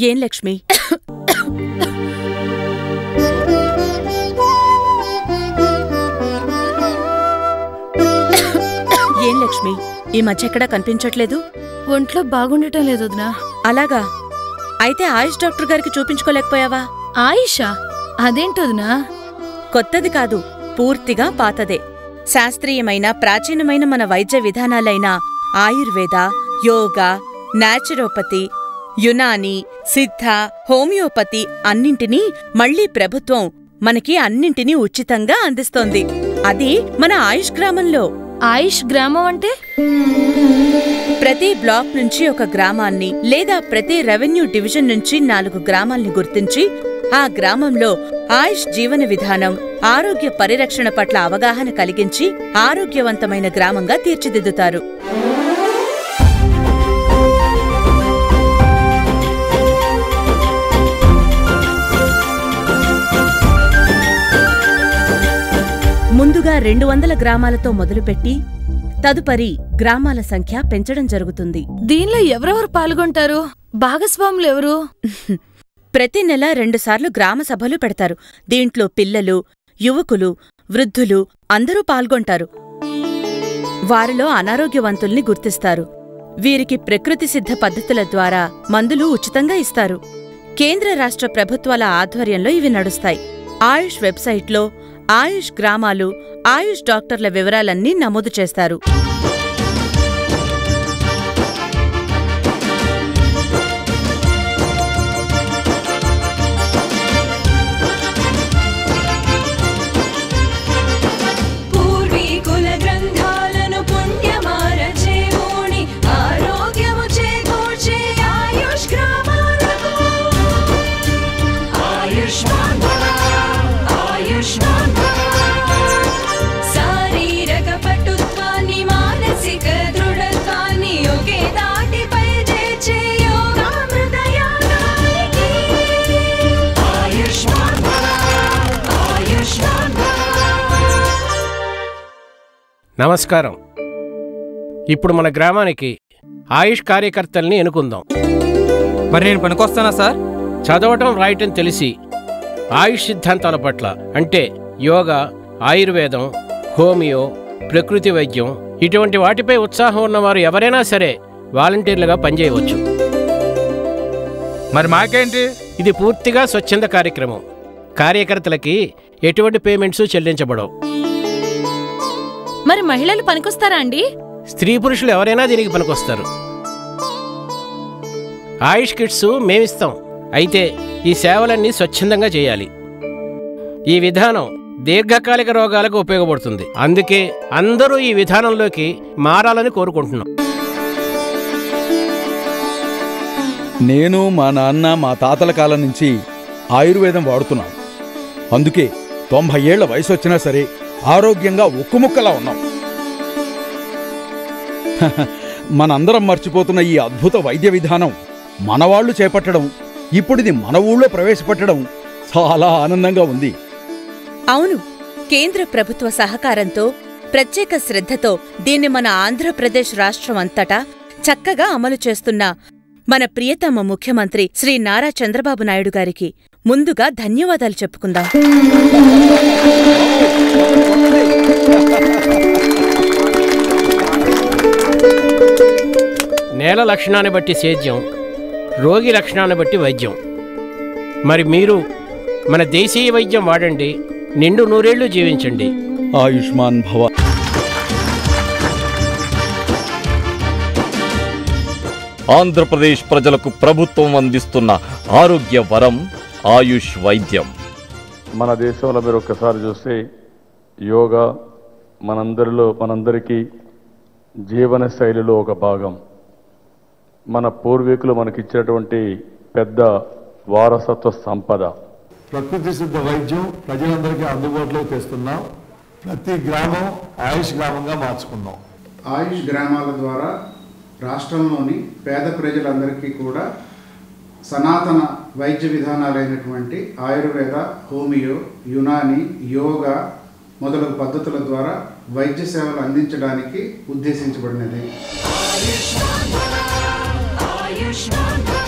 ఏం లక్ష్మి ఏం లక్ష్మి ఈ మధ్య ఎక్కడా కనిపించట్లేదు ఒంట్లో బాగుండటం లేదు వదినా అలాగా అయితే ఆయుష్ డాక్టర్ గారికి చూపించుకోలేకపోయావా ఆయిషా అదేంటొదినా కొత్తది కాదు పూర్తిగా పాతదే శాస్త్రీయమైన ప్రాచీనమైన మన వైద్య విధానాలైన ఆయుర్వేద యోగా నాచురోపతి యునాని సిద్ధ హోమియోపతి అన్నింటినీ మళ్ళీ ప్రభుత్వం మనకి అన్నింటినీ ఉచితంగా అందిస్తోంది అది మన ఆయుష్ గ్రామంలో ఆయుష్ గ్రామం అంటే ప్రతి బ్లాక్ నుంచి ఒక గ్రామాన్ని లేదా ప్రతి రెవెన్యూ డివిజన్ నుంచి నాలుగు గ్రామాల్ని గుర్తించి ఆ గ్రామంలో ఆయుష్ జీవన విధానం ఆరోగ్య పరిరక్షణ పట్ల అవగాహన కలిగించి ఆరోగ్యవంతమైన గ్రామంగా తీర్చిదిద్దుతారు ముందుగా రెండు వందల గ్రామాలతో మొదలుపెట్టి తదుపరి గ్రామాల సంఖ్య పెంచడం జరుగుతుంది దీనిలో ఎవరెవరు పాల్గొంటారు భాగస్వాములు ఎవరు ప్రతి నెల రెండుసార్లు గ్రామ సభలు పెడతారు దీంట్లో పిల్లలు యువకులు వృద్ధులు అందరూ పాల్గొంటారు వారిలో అనారోగ్యవంతుల్ని గుర్తిస్తారు వీరికి ప్రకృతి సిద్ధ పద్ధతుల ద్వారా మందులు ఉచితంగా ఇస్తారు కేంద్ర రాష్ట్ర ప్రభుత్వాల ఆధ్వర్యంలో ఇవి నడుస్తాయి ఆయుష్ వెబ్సైట్లో ఆయుష్ గ్రామాలు ఆయుష్ డాక్టర్ల వివరాలన్నీ నమోదు చేస్తారు పూర్వీకుల గ్రంథాలను పుణ్యమారచేమోని ఆరోగ్యము చేకూర్చే ఆయుష్ గ్రామాలకు ఆయుష్మాన్ భవ, ఆయుష్మాన్ భవ. శారీరక పటుత్వాన్ని మానసిక దృఢత్వాన్ని ఒకే దాటిపై చేర్చే యోగామృతయాగానికి ఆయుష్మాన్ భవ, ఆయుష్మాన్ భవ. నమస్కారం ఇప్పుడు మన గ్రామానికి ఆయుష్ కార్యకర్తల్ని ఎన్నుకుందాం మరి నేను పనికొస్తానా సార్ చదవటం రాయటం తెలిసి ఆయుష్ సిద్ధాంతాల పట్ల అంటే యోగా ఆయుర్వేదం హోమియో ప్రకృతి వైద్యం ఇటువంటి వాటిపై ఉత్సాహం ఉన్నవారు ఎవరైనా సరే వాలంటీర్లుగా పనిచేయవచ్చు మరి మాకేంటి ఇది పూర్తిగా స్వచ్ఛంద కార్యక్రమం కార్యకర్తలకి ఎటువంటి పేమెంట్స్ చెల్లించబడవు మరి మహిళలు పనికొస్తారా అండి స్త్రీ పురుషులు ఎవరైనా దీనికి పనికొస్తారు ఆయుష్ కిట్స్ మేమిస్తాం అయితే ఈ సేవలన్నీ స్వచ్ఛందంగా చేయాలి ఈ విధానం దీర్ఘకాలిక రోగాలకు ఉపయోగపడుతుంది అందుకే అందరూ ఈ విధానంలోకి మారాలని కోరుకుంటున్నాం నేను మా నాన్న మా తాతల కాలం నుంచి ఆయుర్వేదం వాడుతున్నాం అందుకే తొంభై ఏళ్ల వయసు వచ్చినా సరే ఆరోగ్యంగా ఉక్కుముక్కలా ఉన్నాం హహ, మనందరం మర్చిపోతున్న ఈ అద్భుత వైద్య విధానం మనవాళ్లు చేపట్టడం ఇప్పుడిది మన ఊళ్ళో ప్రవేశపెట్టడం చాలా ఆనందంగా ఉంది అవును కేంద్ర ప్రభుత్వ సహకారంతో ప్రత్యేక శ్రద్ధతో దీన్ని మన ఆంధ్రప్రదేశ్ రాష్ట్రం అంతటా చక్కగా అమలు చేస్తున్న మన ప్రియతమ ముఖ్యమంత్రి శ్రీ నారా చంద్రబాబు నాయుడు గారికి ముందుగా ధన్యవాదాలు చెప్పుకుందాం నేల లక్షణాన్ని బట్టి సేద్యం రోగి లక్షణాన్ని బట్టి వైద్యం మరి మీరు మన దేశీయ వైద్యం వాడండి నిండు నూరేళ్లు జీవించండి ఆయుష్మాన్ భవ ఆంధ్రప్రదేశ్ ప్రజలకు ప్రభుత్వం అందిస్తున్న ఆరోగ్య వరం ఆయుష్ వైద్యం మన దేశంలో మీరు ఒక్కసారి చూస్తే యోగా మనందరిలో మనందరికీ జీవన శైలిలో ఒక భాగం మన పూర్వీకులు మనకిచ్చినటువంటి పెద్ద వారసత్వ సంపద ప్రకృతి సిద్ధ వైద్యం ప్రజలందరికీ అందుబాటులోకి తెస్తున్నాం ప్రతి గ్రామం ఆయుష్ గ్రామంగా మార్చుకున్నాం ఆయుష్ గ్రామాల ద్వారా రాష్ట్రంలోని పేద ప్రజలందరికీ కూడా సనాతన వైద్య విధానాలైనటువంటి ఆయుర్వేద హోమియో యునాని యోగా మొదలగు పద్ధతుల ద్వారా వైద్య సేవలు అందించడానికి ఉద్దేశించబడినది ఆయుష్మాన్ భవ, ఆయుష్మాన్ భవ.